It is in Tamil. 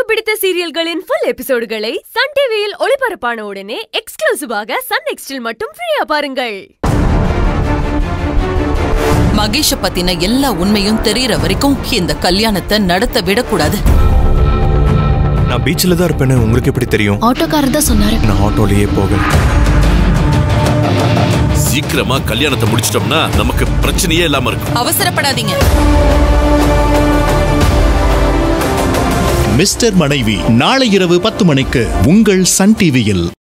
பிடித்த சீரியல்களின் ஃபுல் எபிசோடுகளை சன் டிவியில் ஒளிபரப்பான உடனே எக்ஸ்க்ளூசிவாக சன் நெக்ஸ்டில் மட்டும் ஃப்ரீயா பாருங்கள் மகேஷ பத்தின எல்லா உண்மையும் தெரியற வரைக்கும் இந்த கல்யாணத்தை நடத்த விடக்கூடாது நான் பீச்சில் தான் இருப்பேன்னு உங்களுக்கு எப்படி தெரியும் ஆட்டோக்காரர் தான் சொன்னாரு நான் ஆட்டோலயே போகல சீக்கிரமா கல்யாணத்தை முடிச்சிட்டோம்னா நமக்கு பிரச்சனையே இல்லாம இருக்கும் அவசரப்படாதீங்க மிஸ்டர் மனைவி நாளை இரவு பத்து மணிக்கு உங்கள் சன் டிவியில்